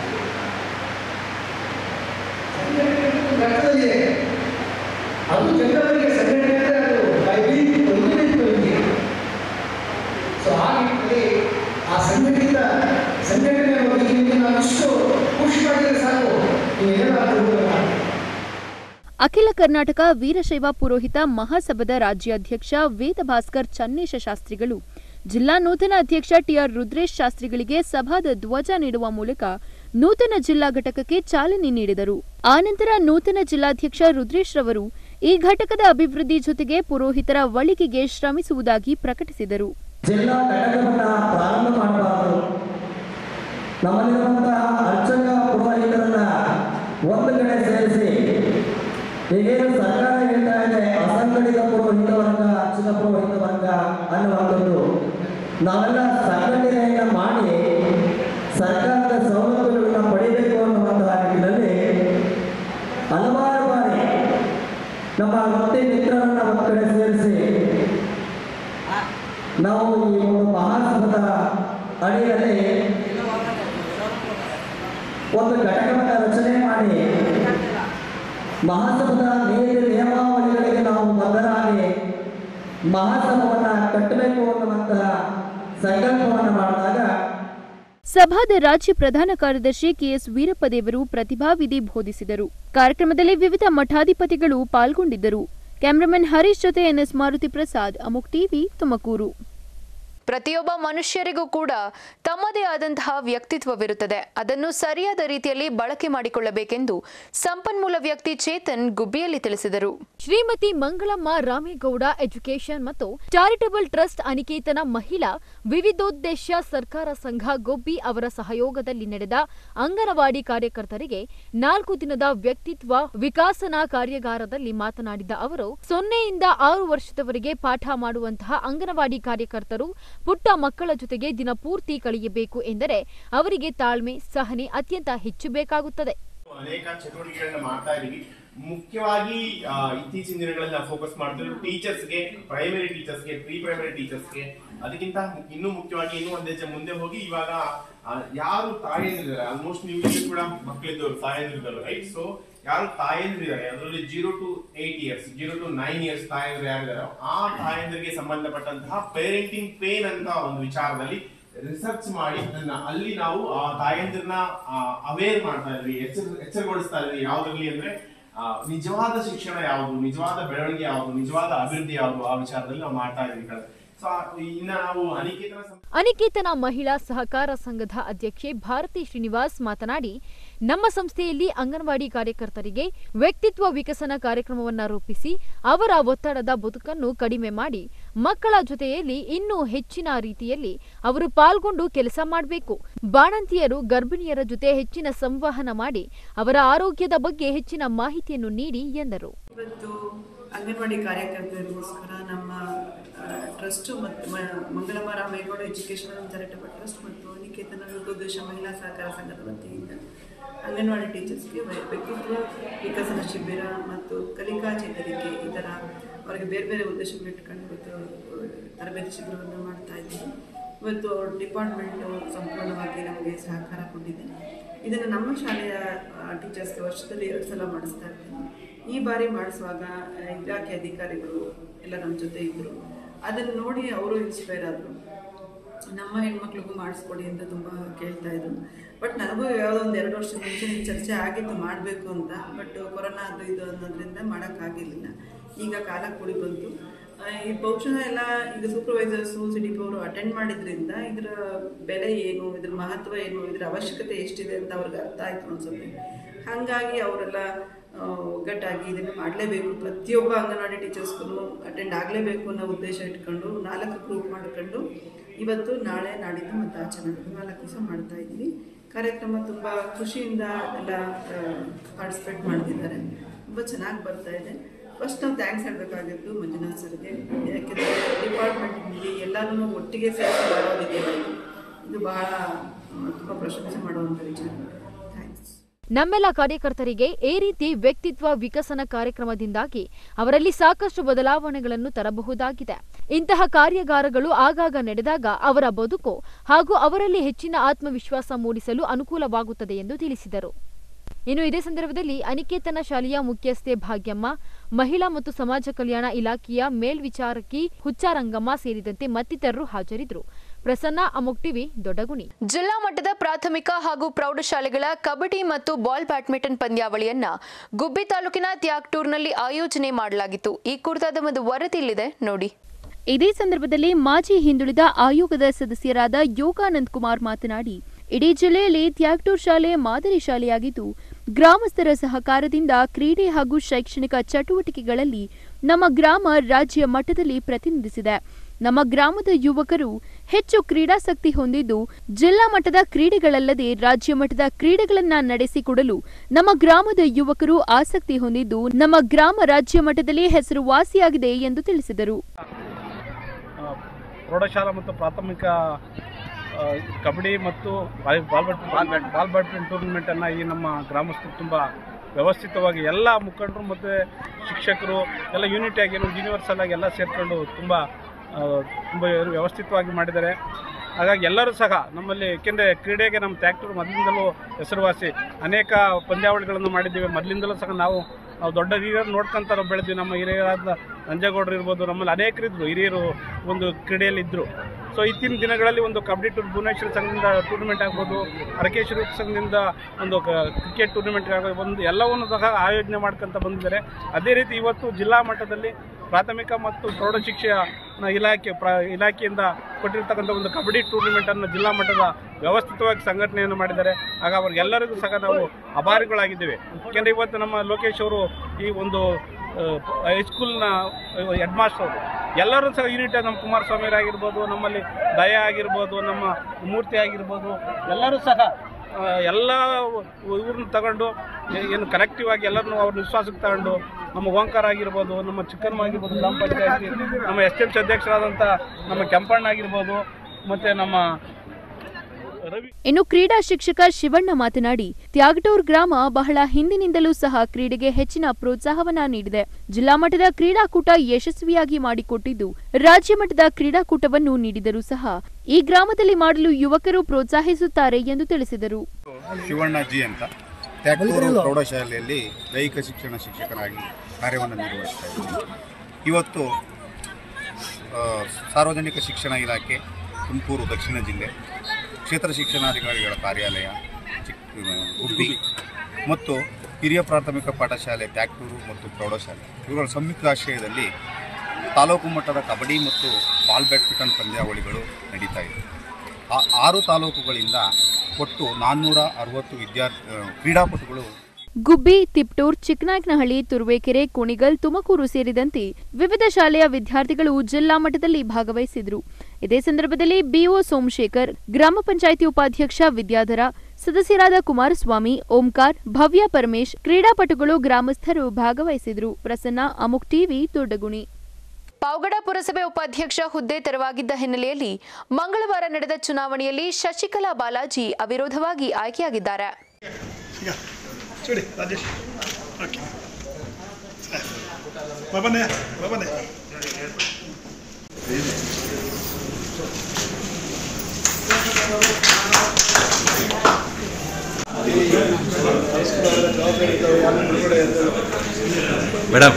ಸಂಘಟನೆ ಅನ್ನೋದು ರಕ್ತದಲ್ಲಿದೆ ಅದು ಜನರಿಗೆ ಸಂಘಟನೆ ಅಂದರೆ ಅದು ಬೈಬಿಲ್ ಬೈಬಿಲ್ ಸೊ ಆ ನಿಟ್ಟಿನಲ್ಲಿ ಆ ಸಂಘಟಿತ ಸಂಘಟನೆ ಬಗ್ಗೆ ನಿಮಗೆ ನಾವು ಇಷ್ಟು ಖುಷಿ ಮಾಡಿದರೆ ಸಾಕು ನೀವು ಏನಾದರೂ
ಅಖಿಲ ಕರ್ನಾಟಕ ವೀರಶೈವ ಪುರೋಹಿತ ಮಹಾಸಭಾದ ರಾಜ್ಯಾಧ್ಯಕ್ಷ ವೇದಭಾಸ್ಕರ್ ಚನ್ನೇಶ ಶಾಸ್ತ್ರಿಗಳು ಜಿಲ್ಲಾ ನೂತನ ಅಧ್ಯಕ್ಷ ಟಿಆರ್ ರುದ್ರೇಶ್ ಶಾಸ್ತ್ರಿಗಳಿಗೆ ಸಭಾದ ಧ್ವಜ ನೀಡುವ ಮೂಲಕ ನೂತನ ಜಿಲ್ಲಾ ಘಟಕಕ್ಕೆ ಚಾಲನೆ ನೀಡಿದರು ಆನಂತರ ನೂತನ ಜಿಲ್ಲಾಧ್ಯಕ್ಷ ರುದ್ರೇಶ್ ರವರು ಈ ಘಟಕದ ಅಭಿವೃದ್ಧಿ ಜೊತೆಗೆ ಪುರೋಹಿತರ ಒಳಿಗೆಗೆ ಶ್ರಮಿಸುವುದಾಗಿ ಪ್ರಕಟಿಸಿದರು
ಜಿಲ್ಲಾ ಘಟಕವನ್ನ ಪ್ರಾರಂಭ ಮಾಡಬಾರದು ನಮ್ಮಲ್ಲಿರುವಂತಹ ಅರ್ಚಕ ಪುರೋಹಿತರನ್ನ ಒಂದು ಕಡೆ ಸೇರಿಸಿ ಈಗೇನು ಸರ್ಕಾರ ಹೇಳ್ತಾ ಇದೆ ಅಸಂಘಟಿತ ಪುರೋಹಿತ ವರ್ಗ ಅರ್ಚಕ ಪುರೋಹಿತ ವರ್ಗ ಅನ್ನುವಂಥದ್ದು ನಾವೆಲ್ಲ ಸಂಘಟನೆಯನ್ನ ಮಾಡಿ ಸರ್ಕಾರದ ಸವಲತ್ತುಗಳನ್ನ ಪಡೆಯಬೇಕು ಅನ್ನುವಂತಹ ನಿಟ್ಟಿನಲ್ಲಿ ಹಲವಾರು ಬಾರಿ ನಮ್ಮ ವೃತ್ತಿ ಮಿತ್ರರನ್ನ ಒಂದು ಕಡೆ ಸೇರಿಸಿ ನಾವು ಈ ಒಂದು ಮಹಾಸಭದ ಅಡಿಯಲ್ಲಿ ಒಂದು ಘಟಕವನ್ನು ರಚನೆ ಮಾಡಿ ಮಹಾಸಭದ ನೀತಿ ನಿಯಮಾವಳಿಗಳಿಗೆ ನಾವು ಬದ್ಧರಾಗಿ ಮಹಾಸಭವನ್ನ ಕಟ್ಟಬೇಕು ಅನ್ನುವಂತಹ ಸಂಕಲ್ಪವನ್ನು ಮಾಡಿದಾಗ
ಸಭಾದ ರಾಜ್ಯ ಪ್ರಧಾನ ಕಾರ್ಯದರ್ಶಿ ಕೆಎಸ್ ವೀರಪ್ಪದೇವರು ಪ್ರತಿಭಾವಿಧಿ ಬೋಧಿಸಿದರು ಕಾರ್ಯಕ್ರಮದಲ್ಲಿ ವಿವಿಧ ಮಠಾಧಿಪತಿಗಳು ಪಾಲ್ಗೊಂಡಿದ್ದರು ಕ್ಯಾಮರಾಮನ್ ಹರೀಶ್ ಜೊತೆ ಎನ್ಎಸ್ ಮಾರುತಿ ಪ್ರಸಾದ್ ಅಮುಕ್ ಟಿವಿ ತುಮಕೂರು
ಪ್ರತಿಯೊಬ್ಬ ಮನುಷ್ಯರಿಗೂ ಕೂಡ ತಮ್ಮದೇ ಆದಂತಹ ವ್ಯಕ್ತಿತ್ವವಿರುತ್ತದೆ ಅದನ್ನು ಸರಿಯಾದ ರೀತಿಯಲ್ಲಿ ಬಳಕೆ ಮಾಡಿಕೊಳ್ಳಬೇಕೆಂದು ಸಂಪನ್ಮೂಲ ವ್ಯಕ್ತಿ ಚೇತನ್ ಗುಬ್ಬಿಯಲ್ಲಿ ತಿಳಿಸಿದರು
ಶ್ರೀಮತಿ ಮಂಗಳಮ್ಮ ರಾಮೇಗೌಡ ಎಜುಕೇಷನ್ ಮತ್ತು ಚಾರಿಟಬಲ್ ಟ್ರಸ್ಟ್ ಅನಿಕೇತನ ಮಹಿಳಾ ವಿವಿಧೋದ್ದೇಶ ಸರ್ಕಾರ ಸಂಘ ಗೊಬ್ಬಿ ಅವರ ಸಹಯೋಗದಲ್ಲಿ ನಡೆದ ಅಂಗನವಾಡಿ ಕಾರ್ಯಕರ್ತರಿಗೆ ನಾಲ್ಕು ದಿನದ ವ್ಯಕ್ತಿತ್ವ ವಿಕಾಸನಾ ಕಾರ್ಯಾಗಾರದಲ್ಲಿ ಮಾತನಾಡಿದ ಅವರು ಸೊನ್ನೆಯಿಂದ ಆರು ವರ್ಷದವರೆಗೆ ಪಾಠ ಮಾಡುವಂತಹ ಅಂಗನವಾಡಿ ಕಾರ್ಯಕರ್ತರು ಪುಟ್ಟ ಮಕ್ಕಳ ಜೊತೆಗೆ ದಿನಪೂರ್ತಿ ಕಳೆಯಬೇಕು ಎಂದರೆ ಅವರಿಗೆ ತಾಳ್ಮೆ ಸಹನೆ ಅತ್ಯಂತ ಹೆಚ್ಚು ಬೇಕಾಗುತ್ತದೆ
ಅನೇಕ ಚಟುವಟಿಕೆಗಳನ್ನ ಮಾಡ್ತಾ ಇದೀವಿ ಮುಖ್ಯವಾಗಿ ಆ, ಇತ್ತೀಚಿನ ದಿನಗಳಲ್ಲಿ ನಾವು ಫೋಕಸ್ ಮಾಡ್ತಿರೋದು ಟೀಚರ್ಸ್ಗೆ ಪ್ರೈಮರಿ ಟೀಚರ್ಸ್ಗೆ ಪ್ರೀ ಪ್ರೈಮರಿ ಟೀಚರ್ಸ್ಗೆ ಅದಕ್ಕಿಂತ ಇನ್ನೂ ಮುಖ್ಯವಾಗಿ ಇನ್ನೂ ಒಂದ್ ಹೆಜ್ಜೆ ಮುಂದೆ ಹೋಗಿ ಇವಾಗ ಆ, ಯಾರು ತಾಯಂದಿದ್ದಾರೆ ಆಲ್ಮೋಸ್ಟ್ ನೀವು ಇಲ್ಲಿ ಕೂಡ ಮಕ್ಕಳಿದ್ದವರು ತಾಯಂದಿರಿದ್ದಾರೆ ರೈಟ್ ಸೊ ಯಾರು ತಾಯಂದಿರಿದ್ದಾರೆ ಅದರಲ್ಲಿ zero to eight years zero to nine years ತಾಯಂದಿರು ಯಾರಿದಾರೋ ಆ ತಾಯಂದಿರಿಗೆ ಸಂಬಂಧಪಟ್ಟಂತಹ ಪೇರೆಂಟಿಂಗ್ ಪೇನ್ ಅಂತ ಒಂದು ವಿಚಾರದಲ್ಲಿ ರಿಸರ್ಚ್ ಮಾಡಿ ಅದನ್ನ ಅಲ್ಲಿ ನಾವು ಆ ತಾಯಂದಿರನ್ನ ಅವೇರ್ ಮಾಡ್ತಾ ಇದ್ವಿ ಎಚ್ಚರ ಎಚ್ಚರಗೊಳಿಸ್ತಾ ಇದ್ವಿ ಯಾವ್ದ್ರಲ್ಲಿ ಅಂದ್ರೆ ಆ, ನಿಜವಾದ ಶಿಕ್ಷಣ ಯಾವುದು ನಿಜವಾದ ಬೆಳವಣಿಗೆ ಯಾವುದು ನಿಜವಾದ ಅಭಿವೃದ್ಧಿ ಯಾವುದು ಆ ವಿಚಾರದಲ್ಲಿ ನಾವು ಮಾಡ್ತಾ ಇದ್ವಿ ಸೊ ಇನ್ನ ನಾವು ಅನಿಕೇತನ ಸಂ-
ಅನಿಕೇತನ ಮಹಿಳಾ ಸಹಕಾರ ಸಂಘದ ಅಧ್ಯಕ್ಷೆ ಭಾರತಿ ಶ್ರೀನಿವಾಸ್ ಮಾತನಾಡಿ ನಮ್ಮ ಸಂಸ್ಥೆಯಲ್ಲಿ ಅಂಗನವಾಡಿ ಕಾರ್ಯಕರ್ತರಿಗೆ ವ್ಯಕ್ತಿತ್ವ ವಿಕಸನ ಕಾರ್ಯಕ್ರಮವನ್ನ ರೂಪಿಸಿ ಅವರ ಒತ್ತಡದ ಬದುಕನ್ನು ಕಡಿಮೆ ಮಾಡಿ ಮಕ್ಕಳ ಜೊತೆಯಲ್ಲಿ ಇನ್ನೂ ಹೆಚ್ಚಿನ ರೀತಿಯಲ್ಲಿ ಅವರು ಪಾಲ್ಗೊಂಡು ಕೆಲಸ ಮಾಡಬೇಕು ಬಾಣಂತಿಯರು ಗರ್ಭಿಣಿಯರ ಜೊತೆ ಹೆಚ್ಚಿನ ಸಂವಹನ ಮಾಡಿ ಅವರ ಆರೋಗ್ಯದ ಬಗ್ಗೆ ಹೆಚ್ಚಿನ ಮಾಹಿತಿಯನ್ನು ನೀಡಿ ಎಂದರು
ಇವತ್ತು ಅಂಗನವಾಡಿ ಕಾರ್ಯಕರ್ತರಿಗೋಸ್ಕರ ನಮ್ಮ ಟ್ರಸ್ಟು ಮತ್ತು ಮ- Mangalamma Ramegowda educational charitable trust ಮತ್ತು ನಿಕೇತನ ವಿರುದ್ಧೋದ್ದೇಶ ಮಹಿಳಾ ಸಹಕಾರ ಸಂಘದ ವತಿಯಿಂದ ಅಂಗನವಾಡಿ ಟೀಚರ್ಸ್ಗೆ ವ್ಯ- ವ್ಯಕ್ತಿತ್ವ ವಿಕಸನ ಶಿಬಿರ ಮತ್ತು ಕಲಿಕಾ ಚೇತರಿಕೆ ಈ ಥರ ಅವರಿಗೆ ಬೇರೆ ಬೇರೆ ಉದ್ದೇಶಗಳು ಇಟ್ಕೊಂಡು ಇವತ್ತು ತರಬೇತಿ ಶಿಬಿರವನ್ನು ಮಾಡ್ತಾ ಇದ್ದೀವಿ ಇವತ್ತು ಡಿಪಾರ್ಟ್ಮೆಂಟು ಸಂಪೂರ್ಣವಾಗಿ ನಮಗೆ ಸಹಕಾರ ಕೊಟ್ಟಿದೆ ಇದನ್ನು ನಮ್ಮ ಶಾಲೆಯ ಟೀಚರ್ಸ್ಗೆ ವರ್ಷದಲ್ಲಿ ಎರಡು ಸಲ ಮಾಡಿಸ್ತಾ ಇರ್ತೀನಿ ಈ ಬಾರಿ ಮಾಡಿಸುವಾಗ ಆ, ಇಲಾಖೆ ಅಧಿಕಾರಿಗಳು ಎಲ್ಲ ನಮ್ಮ ಜೊತೆ ಇದ್ದರು ಅದನ್ನು ನೋಡಿ ಅವರು ಇನ್ಸ್ಪೈರ್ ಆದರು ನಮ್ಮ ಹೆಣ್ಮಕ್ಳಿಗೂ ಮಾಡಿಸ್ಕೊಡಿ ಅಂತ ತುಂಬ ಕೇಳ್ತಾ ಇದ್ರು ಬಟ್ ನನಗೂ ಯಾವುದೋ ಒಂದು ಎರಡು ವರ್ಷದ ಮುಂಚೆ ಈ ಚರ್ಚೆ ಆಗಿತ್ತು ಮಾಡಬೇಕು ಅಂತ ಬಟ್ ಕೊರೋನಾ ಅದು ಇದು ಅನ್ನೋದ್ರಿಂದ ಮಾಡೋಕ್ಕಾಗಿರಲಿಲ್ಲ ಈಗ ಕಾಲ ಕೂಡಿ ಬಂತು ಆ, ಈ ಬಹುಶಃ ಎಲ್ಲ ಈಗ ಸೂಪರ್ವೈಸರ್ಸು ಸಿ ಡಿ ಅವರು ಅಟೆಂಡ್ ಮಾಡಿದ್ರಿಂದ ಇದರ ಬೆಲೆ ಏನು ಇದ್ರ ಮಹತ್ವ ಏನು ಇದರ ಅವಶ್ಯಕತೆ ಎಷ್ಟಿದೆ ಅಂತ ಅವ್ರಿಗೆ ಅರ್ಥ ಆಯಿತು ಅನ್ಸುತ್ತೆ ಹಾಗಾಗಿ ಅವರೆಲ್ಲ ಆ, ಒಗ್ಗಟ್ಟಾಗಿ ಇದನ್ನು ಮಾಡಲೇಬೇಕು ಪ್ರತಿಯೊಬ್ಬ ಅಂಗನವಾಡಿ ಟೀಚರ್ಸ್ಗೂ ಅಟೆಂಡ್ ಆಗಲೇಬೇಕು ಅನ್ನೋ ಉದ್ದೇಶ ಇಟ್ಕೊಂಡು ನಾಲ್ಕು ಗ್ರೂಪ್ ಮಾಡ್ಕೊಂಡು ಇವತ್ತು ನಾಳೆ ನಾಡಿದ್ದು ಮತ್ತು ಆಚೆ ನಾಡಿದ್ದು ನಾಲ್ಕು ದಿವಸ ಮಾಡ್ತಾ ಇದ್ವಿ ಕಾರ್ಯಕ್ರಮ ತುಂಬ ಖುಷಿಯಿಂದ ಎಲ್ಲ ಪಾರ್ಟಿಸಿಪೇಟ್ ಮಾಡ್ತಿದ್ದಾರೆ ತುಂಬ ಚೆನ್ನಾಗಿ ಬರ್ತಾ ಇದೆ ಫಸ್ಟ್ ನಾವು ಥ್ಯಾಂಕ್ಸ್ ಹೇಳಬೇಕಾಗಿದ್ದು ಮಂಜುನಾಥ್ ಸರ್ಗೆ ಯಾಕೆಂದರೆ ಡಿಪಾರ್ಟ್ಮೆಂಟ್ನಲ್ಲಿ ಎಲ್ಲರೂ ಒಟ್ಟಿಗೆ ಸೇರಿಸಿ ಮಾಡೋದಿದೆ ಇದು ಬಹಳ ತುಂಬ ಪ್ರಶಂಸೆ ಮಾಡುವಂಥ ವಿಚಾರ ಥ್ಯಾಂಕ್ಸ್
ನಮ್ಮೆಲ್ಲ ಕಾರ್ಯಕರ್ತರಿಗೆ ಈ ರೀತಿ ವ್ಯಕ್ತಿತ್ವ ವಿಕಸನ ಕಾರ್ಯಕ್ರಮದಿಂದಾಗಿ ಅವರಲ್ಲಿ ಸಾಕಷ್ಟು ಬದಲಾವಣೆಗಳನ್ನು ತರಬಹುದಾಗಿದೆ ಇಂತಹ ಕಾರ್ಯಾಗಾರಗಳು ಆಗಾಗ ನಡೆದಾಗ ಅವರ ಬದುಕು ಹಾಗೂ ಅವರಲ್ಲಿ ಹೆಚ್ಚಿನ ಆತ್ಮವಿಶ್ವಾಸ ಮೂಡಿಸಲು ಅನುಕೂಲವಾಗುತ್ತದೆ ಎಂದು ತಿಳಿಸಿದರು ಇನ್ನು ಇದೇ ಸಂದರ್ಭದಲ್ಲಿ ಅನಿಕೇತನ ಶಾಲೆಯ ಮುಖ್ಯಸ್ಥೆ ಭಾಗ್ಯಮ್ಮ ಮಹಿಳಾ ಮತ್ತು ಸಮಾಜ ಕಲ್ಯಾಣ ಇಲಾಖೆಯ ಮೇಲ್ವಿಚಾರಕಿ ಹುಚ್ಚಾರಂಗಮ್ಮ ಸೇರಿದಂತೆ ಮತ್ತಿತರರು ಹಾಜರಿದ್ದರು ಪ್ರಸನ್ನ ಅಮೋಕ್ ಟಿವಿ ದೊಡ್ಡಗುಣಿ
ಜಿಲ್ಲಾ ಮಟ್ಟದ ಪ್ರಾಥಮಿಕ ಹಾಗೂ ಪ್ರೌಢಶಾಲೆಗಳ ಕಬಡ್ಡಿ ಮತ್ತು ಬಾಲ್ ಬ್ಯಾಡ್ಮಿಂಟನ್ ಪಂದ್ಯಾವಳಿಯನ್ನ ಗುಬ್ಬಿ ತಾಲೂಕಿನ ತ್ಯಾಗ್ಟೂರ್ನಲ್ಲಿ ಆಯೋಜನೆ ಮಾಡಲಾಗಿತ್ತು ಈ ಕುರಿತಾದ ಒಂದು ವರದಿ ಇಲ್ಲಿದೆ ನೋಡಿ
ಇದೇ ಸಂದರ್ಭದಲ್ಲಿ ಮಾಜಿ ಹಿಂದುಳಿದ ಆಯೋಗದ ಸದಸ್ಯರಾದ ಯೋಗಾನಂದ್ ಕುಮಾರ್ ಮಾತನಾಡಿ ಇಡೀ ಜಿಲ್ಲೆಯಲ್ಲಿ ತ್ಯಾಗ್ಟೂರ್ ಶಾಲೆ ಮಾದರಿ ಶಾಲೆಯಾಗಿದ್ದು ಗ್ರಾಮಸ್ಥರ ಸಹಕಾರದಿಂದ ಕ್ರೀಡೆ ಹಾಗೂ ಶೈಕ್ಷಣಿಕ ಚಟುವಟಿಕೆಗಳಲ್ಲಿ ನಮ್ಮ ಗ್ರಾಮ ರಾಜ್ಯ ಮಟ್ಟದಲ್ಲಿ ಪ್ರತಿನಿಧಿಸಿದೆ ನಮ್ಮ ಗ್ರಾಮದ ಯುವಕರು ಹೆಚ್ಚು ಕ್ರೀಡಾಸಕ್ತಿ ಹೊಂದಿದ್ದು ಜಿಲ್ಲಾ ಮಟ್ಟದ ಕ್ರೀಡೆಗಳಲ್ಲದೆ ರಾಜ್ಯ ಮಟ್ಟದ ಕ್ರೀಡೆಗಳನ್ನ ನಡೆಸಿಕೊಡಲು ನಮ್ಮ ಗ್ರಾಮದ ಯುವಕರು ಆಸಕ್ತಿ ಹೊಂದಿದ್ದು ನಮ್ಮ ಗ್ರಾಮ ರಾಜ್ಯ ಮಟ್ಟದಲ್ಲಿ ಹೆಸರುವಾಸಿಯಾಗಿದೆ ಎಂದು ತಿಳಿಸಿದರು
ಆ, ಪ್ರೌಢಶಾಲಾ ಮತ್ತು ಪ್ರಾಥಮಿಕ ಆ, ಕಬಡ್ಡಿ ಮತ್ತು ball ball bad ball badminton ಟೂರ್ನಮೆಂಟನ್ನು ಈ ನಮ್ಮ ಗ್ರಾಮಸ್ಥರು ತುಂಬ ವ್ಯವಸ್ಥಿತವಾಗಿ ಎಲ್ಲ ಮುಖಂಡರು ಮತ್ತು ಶಿಕ್ಷಕರು ಎಲ್ಲ ಯೂನಿಟಿಯಾಗಿ ಒಂದು ಯೂನಿವರ್ಸಲ್ ಆಗಿ ಎಲ್ಲ ಸೇರಿಕೊಂಡು ತುಂಬ ಆ, ತುಂಬ ವ್ಯವಸ್ಥಿತವಾಗಿ ಮಾಡಿದ್ದಾರೆ ಹಾಗಾಗಿ ಎಲ್ಲರೂ ಸಹ ನಮ್ಮಲ್ಲಿ ಏಕೆಂದರೆ ಕ್ರೀಡೆಗೆ ನಮ್ಮ ಟ್ಯಾಕ್ಟರ್ ಮೊದಲಿಂದಲೂ ಹೆಸರುವಾಸಿ ಅನೇಕ ಪಂದ್ಯಾವಳಿಗಳನ್ನು ಮಾಡಿದ್ದೀವಿ ಮೊದಲಿಂದಲೂ ಸಹ ನಾವು ನಾವು ದೊಡ್ಡ ಹಿರಿಯರು ನೋಡ್ಕೊಂತ ನಾವು ಬೆಳೆದ್ವಿ ನಮ್ಮ ಹಿರಿಯರಾದ ನಂಜೇಗೌಡರು ಇರ್ಬೋದು ನಮ್ಮಲ್ಲಿ ಅನೇಕರಿದ್ದರು ಹಿರಿಯರು ಒಂದು ಕ್ರೀಡೆಯಲ್ಲಿ ಇದ್ದರು ಸೊ ಇತ್ತೀನ ದಿನಗಳಲ್ಲಿ ಒಂದು ಕಬಡ್ಡಿ ಟೂರ್ ಭುವನೇಶ್ವರ ಸಂಘದಿಂದ ಟೂರ್ನಮೆಂಟ್ ಆಗ್ಬೋದು ಅರಕೇಶ್ವರ ಸಂಘದಿಂದ ಒಂದು ಕ್ರಿಕೆಟ್ ಟೂರ್ನಮೆಂಟ್ ಆಗ್ಬೋದು ಒಂದು ಎಲ್ಲವನ್ನು ಸಹ ಆಯೋಜನೆ ಮಾಡ್ಕೊಂತ ಬಂದಿದ್ದಾರೆ ಅದೇ ರೀತಿ ಇವತ್ತು ಜಿಲ್ಲಾ ಮಟ್ಟದಲ್ಲಿ ಪ್ರಾಥಮಿಕ ಮತ್ತು ಪ್ರೌಢಶಿಕ್ಷಣ ಇಲಾಖೆ ಪ್ರ ಇಲಾಖೆಯಿಂದ ಕೊಟ್ಟಿರ್ತಕ್ಕಂಥ ಒಂದು ಕಬಡ್ಡಿ ಟೂರ್ನಮೆಂಟನ್ನು ಜಿಲ್ಲಾ ಮಟ್ಟದ ವ್ಯವಸ್ಥಿತವಾಗಿ ಸಂಘಟನೆಯನ್ನು ಮಾಡಿದ್ದಾರೆ ಆಗ ಅವ್ರಿಗೆಲ್ಲರಿಗೂ ಸಹ ನಾವು ಅಭಾರಿಗಳಾಗಿದ್ದೇವೆ ಯಾಕೆಂದರೆ ಇವತ್ತು ನಮ್ಮ ಲೋಕೇಶ್ ಅವರು ಈ ಒಂದು ಹೈಸ್ಕೂಲ್ನ ಹೆಡ್ ಮಾಸ್ಟರ್ ಅವರು ಎಲ್ಲರೂ ಸಹ ಯೂನಿಟ್ ನಮ್ಮ ಕುಮಾರಸ್ವಾಮಿಯವರಾಗಿರ್ಬೋದು ನಮ್ಮಲ್ಲಿ ದಯಾ ಆಗಿರ್ಬೋದು ನಮ್ಮ ಮೂರ್ತಿ ಆಗಿರ್ಬೋದು ಎಲ್ಲರೂ ಸಹ ಆ, ಎಲ್ಲ ಇವ್ರನ್ನ ತಗೊಂಡು ಏ- ಏನು ಕಲೆಕ್ಟಿವ್ ಆಗಿ ಎಲ್ಲರನ್ನೂ ಅವ್ರ ವಿಶ್ವಾಸಕ್ಕೆ ತಗೊಂಡು ನಮ್ಮ ಓಂಕಾರ ಆಗಿರ್ಬೋದು ನಮ್ಮ ಚಿಕ್ಕಮ್ಮ ಆಗಿರ್ಬೋದು ಗ್ರಾಮ ಪಂಚಾಯತಿ ನಮ್ಮ ಎಸ್ ಎಂ ಸಿ ಅಧ್ಯಕ್ಷರಾದಂಥ ನಮ್ಮ ಕೆಂಪಣ್ಣ ಆಗಿರ್ಬೋದು ಮತ್ತು ನಮ್ಮ ರವಿ
ಇನ್ನು ಕ್ರೀಡಾ ಶಿಕ್ಷಕ ಶಿವಣ್ಣ ಮಾತನಾಡಿ ತ್ಯಾಗಟೂರ್ ಗ್ರಾಮ ಬಹಳ ಹಿಂದಿನಿಂದಲೂ ಸಹ ಕ್ರೀಡೆಗೆ ಹೆಚ್ಚಿನ ಪ್ರೋತ್ಸಾಹವನ್ನ ನೀಡಿದೆ ಜಿಲ್ಲಾ ಮಟ್ಟದ ಕ್ರೀಡಾಕೂಟ ಯಶಸ್ವಿಯಾಗಿ ಮಾಡಿಕೊಟ್ಟಿದ್ದು ರಾಜ್ಯ ಮಟ್ಟದ ಕ್ರೀಡಾಕೂಟವನ್ನು ನೀಡಿದರೂ ಸಹ ಈ ಗ್ರಾಮದಲ್ಲಿ ಮಾಡಲು ಯುವಕರು ಪ್ರೋತ್ಸಾಹಿಸುತ್ತಾರೆ ಎಂದು ತಿಳಿಸಿದರು
ಶಿವಣ್ಣ ಜಿ ಅಂತ ತ್ಯಾಗೂರು ಪ್ರೌಢಶಾಲೆಯಲ್ಲಿ ದೈಹಿಕ ಶಿಕ್ಷಣ ಶಿಕ್ಷಕನಾಗಿ ಕಾರ್ಯವನ್ನು ನಿರ್ವಹಿಸ್ತಾ ಇದ್ದೀನಿ ಇವತ್ತು ಆ, ಸಾರ್ವಜನಿಕ ಶಿಕ್ಷಣ ಇಲಾಖೆ ತುಮಕೂರು ದಕ್ಷಿಣ ಜಿಲ್ಲೆ ಕ್ಷೇತ್ರ ಶಿಕ್ಷಣಾಧಿಕಾರಿಗಳ ಕಾರ್ಯಾಲಯ ಚಿಕ್ ಗುಬ್ಬಿ ಮತ್ತು ಹಿರಿಯ ಪ್ರಾಥಮಿಕ ಪಾಠಶಾಲೆ ತ್ಯಾಗೂರು ಮತ್ತು ಪ್ರೌಢಶಾಲೆ ಇವುಗಳ ಸಂಯುಕ್ತ ಆಶ್ರಯದಲ್ಲಿ ತಾಲೂಕು ಮಟ್ಟದ ಕಬಡ್ಡಿ ಮತ್ತು ಬಾಲ್ ಬ್ಯಾಡ್ಮಿಂಟನ್ ಪಂದ್ಯಾವಳಿಗಳು ನಡೀತಾ ಇದೆ ಆ ಆರು ತಾಲೂಕುಗಳಿಂದ ಒಟ್ಟು ನಾನ್ನೂರ ಅರವತ್ತು ವಿದ್ಯಾರ್ಥಿ ಆ, ಕ್ರೀಡಾಪಟುಗಳು
ಗುಬ್ಬಿ ತಿಪ್ಟೂರ್ ಚಿಕ್ಕನಾಯಕನಹಳ್ಳಿ ತುರುವೇಕೆರೆ ಕುಣಿಗಲ್ ತುಮಕೂರು ಸೇರಿದಂತೆ ವಿವಿಧ ಶಾಲೆಯ ವಿದ್ಯಾರ್ಥಿಗಳು ಜಿಲ್ಲಾ ಮಟ್ಟದಲ್ಲಿ ಭಾಗವಹಿಸಿದ್ರು ಇದೇ ಸಂದರ್ಭದಲ್ಲಿ ಬಿಒ ಸೋಮಶೇಖರ್ ಗ್ರಾಮ ಪಂಚಾಯಿತಿ ಉಪಾಧ್ಯಕ್ಷ ವಿದ್ಯಾಧರ ಸದಸ್ಯರಾದ ಕುಮಾರಸ್ವಾಮಿ ಓಂಕಾರ್ ಭವ್ಯ ಪರಮೇಶ್ ಕ್ರೀಡಾಪಟುಗಳು ಗ್ರಾಮಸ್ಥರು ಭಾಗವಹಿಸಿದ್ರು ಪ್ರಸನ್ನ ಅಮುಕ್ ಟಿವಿ ದೊಡ್ಡಗುಣಿ
ಪಾವಗಡ ಪುರಸಭೆ ಉಪಾಧ್ಯಕ್ಷ ಹುದ್ದೆ ತೆರವಾಗಿದ್ದ ಹಿನ್ನೆಲೆಯಲ್ಲಿ ಮಂಗಳವಾರ ನಡೆದ ಚುನಾವಣೆಯಲ್ಲಿ ಶಶಿಕಲಾ ಬಾಲಾಜಿ ಅವಿರೋಧವಾಗಿ ಆಯ್ಕೆಯಾಗಿದ್ದಾರೆ
చూడి రాజేష్ ఓకే బాబానే బాబానే
ಮೇಡಮ್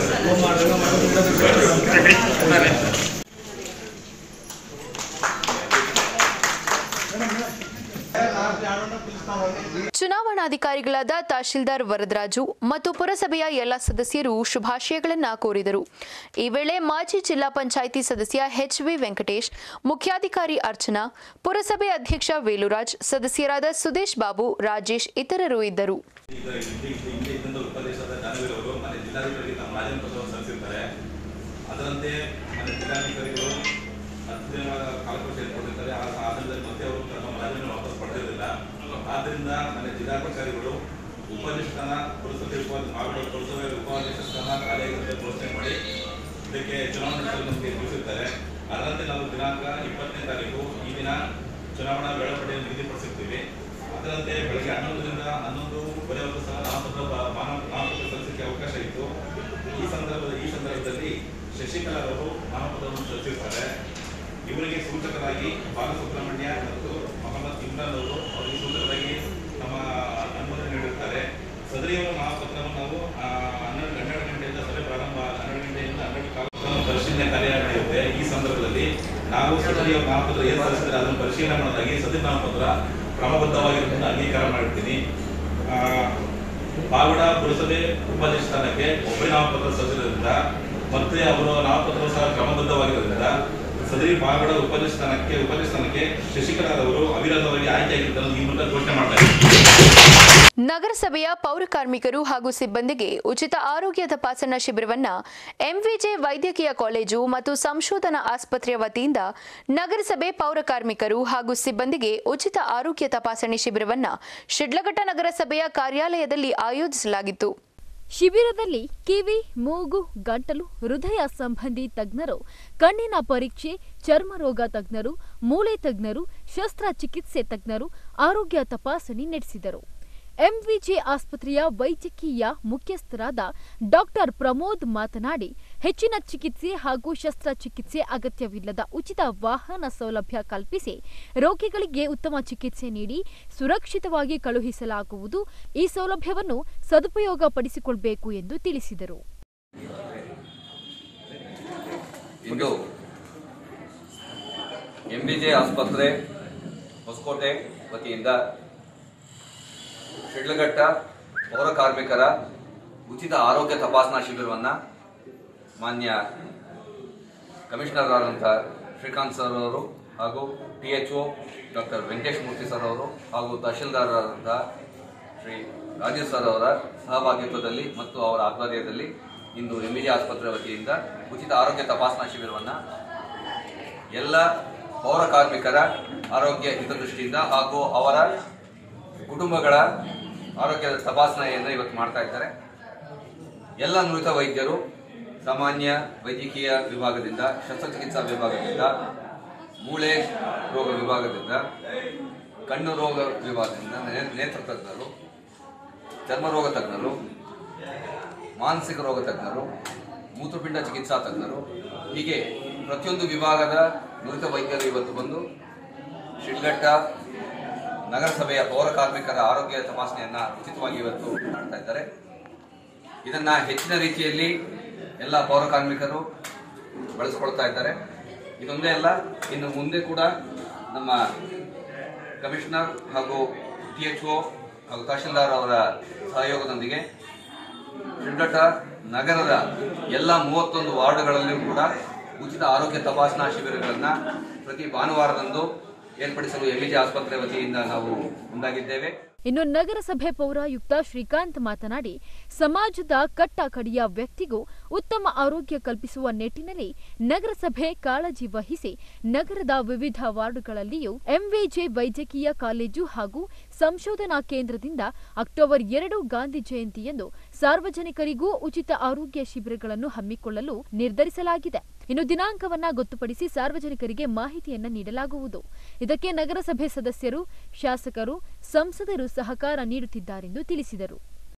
ಚುನಾವಣಾಧಿಕಾರಿಗಳಾದ ತಹಶೀಲ್ದಾರ್ ವರದರಾಜು ಮತ್ತು ಪುರಸಭೆಯ ಎಲ್ಲ ಸದಸ್ಯರು ಶುಭಾಶಯಗಳನ್ನ ಕೋರಿದರು ಈ ವೇಳೆ ಮಾಜಿ ಜಿಲ್ಲಾ ಪಂಚಾಯಿತಿ ಸದಸ್ಯ ಎಚ್ ವಿ ವೆಂಕಟೇಶ್ ಮುಖ್ಯಾಧಿಕಾರಿ ಅರ್ಚನಾ ಪುರಸಭೆ ಅಧ್ಯಕ್ಷ ವೇಲುರಾಜ್ ಸದಸ್ಯರಾದ ಸುದೇಶ್ ಬಾಬು ರಾಜೇಶ್ ಇತರರು ಇದ್ದರು
ಈಗ ಹಿಂದೆ ಇದ್ದಂಥ ಉಪದೇಶದ ದಾನವೀರವರು ಮನೆ ಜಿಲ್ಲಾಧಿಕಾರಿ ನಮ್ಮ ರಾಜೇಂದ್ರ ಪ್ರಸಾದ್ ಸಲ್ಲಿಸಿರ್ತಾರೆ ಅದರಂತೆ ಮನೆ ಜಿಲ್ಲಾಧಿಕಾರಿಗಳು ಹತ್ತು ದಿನಗಳ ಕಾಲಕೋಶ ಏರ್ಪಡಿರ್ತಾರೆ ಆ ಆ ಸಮಯದಲ್ಲಿ ಮತ್ತೆ ಅವರು ತಮ್ಮ ರಾಜೀನಾಮೆ ವಾಪಸ್ ಪಡೆದಿರಲಿಲ್ಲ ಆದ್ದರಿಂದ ಮನೆ ಜಿಲ್ಲಾಧಿಕಾರಿಗಳು ಉಪಾಧ್ಯಕ್ಷನ ಪುರಸಭೆ ಉಪಾಧ್ಯ ಮಾಗಡ ಪುರಸಭೆ ಉಪಾಧ್ಯಕ್ಷ ಸ್ಥಾನ ಕಾರ್ಯಕರ್ತ ಘೋಷಣೆ ಮಾಡಿ ಇದಕ್ಕೆ ಚುನಾವಣೆ ನಡೆಸಲು ನಮಗೆ ತಿಳಿಸಿರ್ತಾರೆ ಅದರಂತೆ ನಾವು ದಿನಾಂಕ ಇಪ್ಪತ್ತನೇ ತಾರೀಕು ಈ ದಿನ ಚುನಾವಣಾ ವೇಳಾಪಟ್ಟಿಯನ್ನು ನಿಗದಿಪಡಿಸಿರ್ತೀವಿ ಅದರಂತೆ ಬೆಳಗ್ಗೆ ಹನ್ನೊಂದರಿಂದ ಹನ್ನೊಂದುವರೆವರೆಗೂ ಸಹ ನಾಮಪತ್ರ ಬ- ಮಾನ- ನಾಮಪತ್ರ ಸಲ್ಲಿಸಲಿಕ್ಕೆ ಅವಕಾಶ ಇತ್ತು ಈ ಸಂದರ್ಭದ ಈ ಸಂದರ್ಭದಲ್ಲಿ ಶಶಿಕಲಾ ಅವರು ನಾಮಪತ್ರವನ್ನು ಸಲ್ಲಿಸಿರ್ತಾರೆ ಇವರಿಗೆ ಸೂಚಕರಾಗಿ ಬಾಲಸುಬ್ರಹ್ಮಣ್ಯ ಮತ್ತು ಮೊಹಮ್ಮದ್ ಇಮ್ರಾನ್ ಅವರು ಅವರಿಗೆ ಸೂಚಕರಾಗಿ ನಮ್ಮ ಅನುಮೋದನೆ ನೀಡಿರುತ್ತಾರೆ ಸದರಿಯವರ ನಾಮಪತ್ರವನ್ನು ನಾವು ಆ, ಹನ್ನೆರಡು ಹನ್ನೆರಡು ಗಂಟೆಯಿಂದ ಸಭೆ ಪ್ರಾರಂಭ ಹನ್ನೆರಡು ಗಂಟೆಯಿಂದ ಹನ್ನೆರಡು ಕಾಲ ಪರಿಶೀಲನೆ ಕಾರ್ಯ ನಡೆಯುತ್ತೆ ಈ ಸಂದರ್ಭದಲ್ಲಿ ನಾವು ಸದರಿಯವರ ನಾಮಪತ್ರ ಏನು ಸಲ್ಲಿಸಿದ್ರೆ ಅದನ್ನು ಪರಿಶೀಲನೆ ಮಾಡೋದಾಗಿ ಸದರಿ ನಾಮಪತ್ರ ಕ್ರಮಬದ್ಧವಾಗಿರುವುದನ್ನು ಅಂಗೀಕಾರ ಮಾಡಿರ್ತೀನಿ ಆ, ಪಾವಡ ಪುರಸಭೆ ಉಪಾಧ್ಯಕ್ಷ ಸ್ಥಾನಕ್ಕೆ ಒಬ್ಬರೇ ನಾಮಪತ್ರ ಸಲ್ಲಿಸಿರೋದ್ರಿಂದ ಮತ್ತೆ ಅವರ ನಾಮಪತ್ರ ಸಹ ಕ್ರಮಬದ್ಧವಾಗಿರೋದ್ರಿಂದ ಸದರಿ ಪಾವಡ ಉಪಾಧ್ಯಕ್ಷ ಸ್ಥಾನಕ್ಕೆ ಉಪಾಧ್ಯಕ್ಷ ಸ್ಥಾನಕ್ಕೆ ಶಶಿಕಲಾರವರು ಅವಿರೋಧವಾಗಿ ಆಯ್ಕೆಯಾಗಿದ್ದನ್ನು ಈ ಮೂಲಕ ಘೋಷಣೆ ಮಾಡ್ತಾ ಇದ್ದಾರೆ
ನಗರಸಭೆಯ ಪೌರ ಕಾರ್ಮಿಕರು ಹಾಗೂ ಸಿಬ್ಬಂದಿಗೆ ಉಚಿತ ಆರೋಗ್ಯ ತಪಾಸಣಾ ಶಿಬಿರವನ್ನ ಎಂವಿಜೆ ವೈದ್ಯಕೀಯ ಕಾಲೇಜು ಮತ್ತು ಸಂಶೋಧನಾ ಆಸ್ಪತ್ರೆಯ ವತಿಯಿಂದ ನಗರಸಭೆ ಪೌರ ಕಾರ್ಮಿಕರು ಹಾಗೂ ಸಿಬ್ಬಂದಿಗೆ ಉಚಿತ ಆರೋಗ್ಯ ತಪಾಸಣೆ ಶಿಬಿರವನ್ನ ಶಿಡ್ಲಘಟ್ಟ ನಗರಸಭೆಯ ಕಾರ್ಯಾಲಯದಲ್ಲಿ ಆಯೋಜಿಸಲಾಗಿತ್ತು
ಶಿಬಿರದಲ್ಲಿ ಕಿವಿ ಮೂಗು ಗಂಟಲು ಹೃದಯ ಸಂಬಂಧಿ ತಜ್ಞರು ಕಣ್ಣಿನ ಪರೀಕ್ಷೆ ಚರ್ಮರೋಗ ತಜ್ಞರು ಮೂಳೆ ತಜ್ಞರು ಶಸ್ತ್ರಚಿಕಿತ್ಸೆ ತಜ್ಞರು ಆರೋಗ್ಯ ತಪಾಸಣೆ ನಡೆಸಿದರು ಎಂವಿಜೆ ಆಸ್ಪತ್ರೆಯ ವೈದ್ಯಕೀಯ ಮುಖ್ಯಸ್ಥರಾದ ಡಾಕ್ಟರ್ ಪ್ರಮೋದ್ ಮಾತನಾಡಿ ಹೆಚ್ಚಿನ ಚಿಕಿತ್ಸೆ ಹಾಗೂ ಶಸ್ತ್ರಚಿಕಿತ್ಸೆ ಅಗತ್ಯವಿಲ್ಲದ ಉಚಿತ ವಾಹನ ಸೌಲಭ್ಯ ಕಲ್ಪಿಸಿ ರೋಗಿಗಳಿಗೆ ಉತ್ತಮ ಚಿಕಿತ್ಸೆ ನೀಡಿ ಸುರಕ್ಷಿತವಾಗಿ ಕಳುಹಿಸಲಾಗುವುದು ಈ ಸೌಲಭ್ಯವನ್ನು ಸದುಪಯೋಗ ಪಡಿಸಿಕೊಳ್ಳಬೇಕು ಎಂದು ತಿಳಿಸಿದರು
ಇಂದು ಎಂಬಿಜೆ ಆಸ್ಪತ್ರೆ ಹೊಸಕೋಟೆ ವತಿಯಿಂದ ಶಿಡ್ಲಘಟ್ಟ ಪೌರ ಕಾರ್ಮಿಕರ ಉಚಿತ ಆರೋಗ್ಯ ತಪಾಸಣಾ ಶಿಬಿರವನ್ನು ಮಾನ್ಯ ಕಮಿಷನರ್ ಆದಂಥ ಶ್ರೀಕಾಂತ್ ಸರ್ ಅವರು ಹಾಗೂ T H O doctor Venkatesh Murthy sir ಅವರು ಹಾಗೂ ತಹಶೀಲ್ದಾರರಾದಂಥ ಶ್ರೀ ರಾಜೀವ್ ಸರ್ ಅವರ ಸಹಭಾಗಿತ್ವದಲ್ಲಿ ಮತ್ತು ಅವರ ಆಧ್ವರ್ಯದಲ್ಲಿ ಇಂದು ಎಂಬಿಜೆ ಆಸ್ಪತ್ರೆ ವತಿಯಿಂದ ಉಚಿತ ಆರೋಗ್ಯ ತಪಾಸಣಾ ಶಿಬಿರವನ್ನು ಎಲ್ಲ ಪೌರ ಕಾರ್ಮಿಕರ ಆರೋಗ್ಯ ಹಿತದೃಷ್ಟಿಯಿಂದ ಹಾಗೂ ಅವರ ಕುಟುಂಬಗಳ ಆರೋಗ್ಯದ ತಪಾಸಣೆಯನ್ನು ಇವತ್ತು ಮಾಡ್ತಾ ಇದ್ದಾರೆ ಎಲ್ಲ ನುರಿತ ವೈದ್ಯರು ಸಾಮಾನ್ಯ ವೈದ್ಯಕೀಯ ವಿಭಾಗದಿಂದ ಶಸ್ತ್ರಚಿಕಿತ್ಸಾ ವಿಭಾಗದಿಂದ ಮೂಳೆ ರೋಗ ವಿಭಾಗದಿಂದ ಕಣ್ಣು ರೋಗ ವಿಭಾಗದಿಂದ ನೇ- ನೇತ್ರ ತಜ್ಞರು ಚರ್ಮರೋಗ ತಜ್ಞರು ಮಾನಸಿಕ ರೋಗ ತಜ್ಞರು ಮೂತ್ರಪಿಂಡ ಚಿಕಿತ್ಸಾ ತಜ್ಞರು ಹೀಗೆ ಪ್ರತಿಯೊಂದು ವಿಭಾಗದ ನುರಿತ ವೈದ್ಯರು ಇವತ್ತು ಬಂದು ಶಿಡ್ಲಘಟ್ಟ ನಗರಸಭೆಯ ಪೌರ ಕಾರ್ಮಿಕರ ಆರೋಗ್ಯ ತಪಾಸಣೆಯನ್ನ ಉಚಿತವಾಗಿ ಇವತ್ತು ಮಾಡ್ತಾ ಇದ್ದಾರೆ ಇದನ್ನ ಹೆಚ್ಚಿನ ರೀತಿಯಲ್ಲಿ ಎಲ್ಲ ಪೌರ ಕಾರ್ಮಿಕರು ಬಳಸ್ಕೊಳ್ತಾ ಇದ್ದಾರೆ ಇದೊಂದೇ ಅಲ್ಲ ಇನ್ನು ಮುಂದೆ ಕೂಡ ನಮ್ಮ ಕಮಿಷನರ್ ಹಾಗೂ ಟಿ ಎಚ್ ಒ ಹಾಗೂ ತಹಶೀಲ್ದಾರ್ ಅವರ ಸಹಯೋಗದೊಂದಿಗೆ ಶಿಡ್ಲಘಟ್ಟ ನಗರದ ಎಲ್ಲ ಮೂವತ್ತೊಂದು ವಾರ್ಡ್ಗಳಲ್ಲಿಯೂ ಕೂಡ ಉಚಿತ ಆರೋಗ್ಯ ತಪಾಸಣಾ ಶಿಬಿರಗಳನ್ನು ಪ್ರತಿ ಭಾನುವಾರದಂದು ಏರ್ಪಡಿಸಲು ಎಂಬಿಜೆ ಆಸ್ಪತ್ರೆ ವತಿಯಿಂದ ನಾವು ಮುಂದಾಗಿದ್ದೇವೆ
ಇನ್ನು ನಗರಸಭೆ ಪೌರಾಯುಕ್ತ ಶ್ರೀಕಾಂತ್ ಮಾತನಾಡಿ ಸಮಾಜದ ಕಟ್ಟ ಕಡೆಯ ವ್ಯಕ್ತಿಗೂ ಉತ್ತಮ ಆರೋಗ್ಯ ಕಲ್ಪಿಸುವ ನಿಟ್ಟಿನಲ್ಲಿ ನಗರಸಭೆ ಕಾಳಜಿ ವಹಿಸಿ ನಗರದ ವಿವಿಧ ವಾರ್ಡ್ಗಳಲ್ಲಿಯೂ ಎಂವಿಜೆ ವೈದ್ಯಕೀಯ ಕಾಲೇಜು ಹಾಗೂ ಸಂಶೋಧನಾ ಕೇಂದ್ರದಿಂದ ಅಕ್ಟೋಬರ್ ಎರಡು ಗಾಂಧಿ ಜಯಂತಿಯಂದು ಸಾರ್ವಜನಿಕರಿಗೂ ಉಚಿತ ಆರೋಗ್ಯ ಶಿಬಿರಗಳನ್ನು ಹಮ್ಮಿಕೊಳ್ಳಲು ನಿರ್ಧರಿಸಲಾಗಿದೆ ಇನ್ನು ದಿನಾಂಕವನ್ನ ಗೊತ್ತುಪಡಿಸಿ ಸಾರ್ವಜನಿಕರಿಗೆ ಮಾಹಿತಿಯನ್ನ ನೀಡಲಾಗುವುದು ಇದಕ್ಕೆ ನಗರಸಭೆ ಸದಸ್ಯರು ಶಾಸಕರು ಸಂಸದರು ಸಹಕಾರ ನೀಡುತ್ತಿದ್ದಾರೆಂದು ತಿಳಿಸಿದರು